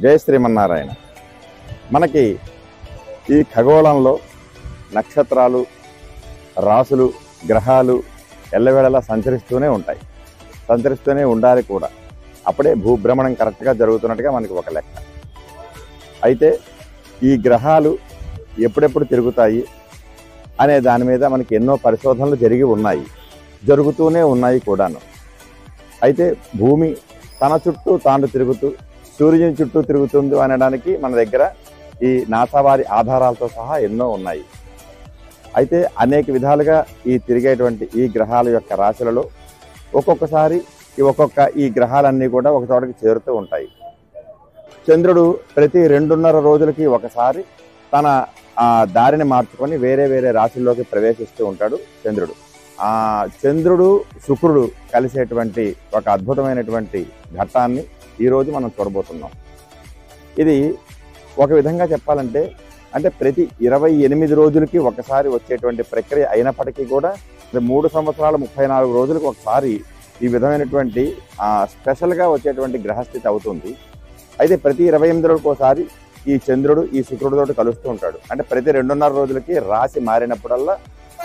జయ శ్రీమన్నారాయణ మనకి ఈ ఖగోళంలో నక్షత్రాలు రాసులు గ్రహాలు ఎల్లవేళలా సంచరిస్తూనే ఉంటాయి సంచరిస్తూనే ఉండాలి కూడా అప్పుడే భూభ్రమణం కరెక్ట్గా జరుగుతున్నట్టుగా మనకి ఒక లెక్క అయితే ఈ గ్రహాలు ఎప్పుడెప్పుడు తిరుగుతాయి అనే దాని మీద మనకి ఎన్నో పరిశోధనలు జరిగి ఉన్నాయి జరుగుతూనే ఉన్నాయి కూడాను అయితే భూమి తన చుట్టూ తాను తిరుగుతూ సూర్యుని చుట్టూ తిరుగుతుంది అనడానికి మన దగ్గర ఈ నాసా వారి ఆధారాలతో సహా ఎన్నో ఉన్నాయి అయితే అనేక విధాలుగా ఈ తిరిగేటువంటి ఈ గ్రహాల యొక్క రాశులలో ఒక్కొక్కసారి ఈ ఒక్కొక్క ఈ గ్రహాలన్నీ కూడా ఒక చోటకి చేరుతూ ఉంటాయి చంద్రుడు ప్రతి రెండున్నర రోజులకి ఒకసారి తన ఆ దారిని మార్చుకొని వేరే వేరే రాశుల్లోకి ప్రవేశిస్తూ ఉంటాడు చంద్రుడు ఆ చంద్రుడు శుక్రుడు కలిసేటువంటి ఒక అద్భుతమైనటువంటి ఘట్టాన్ని ఈరోజు మనం చూడబోతున్నాం ఇది ఒక విధంగా చెప్పాలంటే అంటే ప్రతి ఇరవై ఎనిమిది రోజులకి ఒకసారి వచ్చేటువంటి ప్రక్రియ అయినప్పటికీ కూడా ఇది మూడు సంవత్సరాల ముప్పై నాలుగు రోజులకు ఒకసారి ఈ విధమైనటువంటి ఆ, స్పెషల్గా వచ్చేటువంటి గ్రహస్థితి అవుతుంది అయితే ప్రతి ఇరవై ఎనిమిది రోజులకు ఒకసారి ఈ చంద్రుడు ఈ శుక్రుడితో కలుస్తూ ఉంటాడు అంటే ప్రతి రెండున్నర రోజులకి రాశి మారినప్పుడల్లా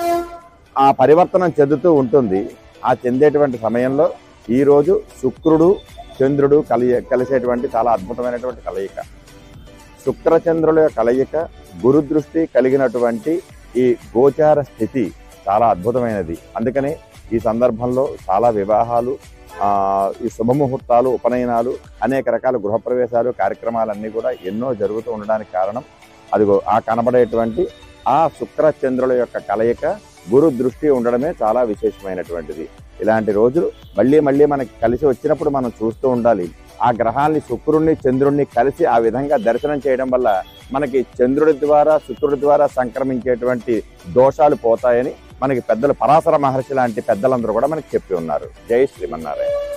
ఆ పరివర్తనం చెందుతూ ఉంటుంది ఆ చెందేటువంటి సమయంలో ఈ రోజు శుక్రుడు చంద్రుడు కలియ కలిసేటువంటి చాలా అద్భుతమైనటువంటి కలయిక శుక్రచంద్రుల యొక్క కలయిక గురు దృష్టి కలిగినటువంటి ఈ గోచార స్థితి చాలా అద్భుతమైనది అందుకనే ఈ సందర్భంలో చాలా వివాహాలు ఆ, ఈ శుభముహూర్తాలు ఉపనయనాలు అనేక రకాల గృహప్రవేశాలు కార్యక్రమాలన్నీ కూడా ఎన్నో జరుగుతూ ఉండడానికి కారణం అదిగో ఆ కనబడేటువంటి ఆ శుక్ర చంద్రుల యొక్క కలయిక గురు దృష్టి ఉండడమే చాలా విశేషమైనటువంటిది ఇలాంటి రోజులు మళ్ళీ మళ్ళీ మనకి కలిసి వచ్చినప్పుడు మనం చూస్తూ ఉండాలి ఆ గ్రహాల్ని శుక్రుణ్ణి చంద్రుణ్ణి కలిసి ఆ విధంగా దర్శనం చేయడం వల్ల మనకి చంద్రుడి ద్వారా శుక్రుడి ద్వారా సంక్రమించేటువంటి దోషాలు పోతాయని మనకి పెద్దలు పరాశర మహర్షి లాంటి పెద్దలందరూ కూడా మనకి చెప్పి ఉన్నారు జై శ్రీమన్నారాయణ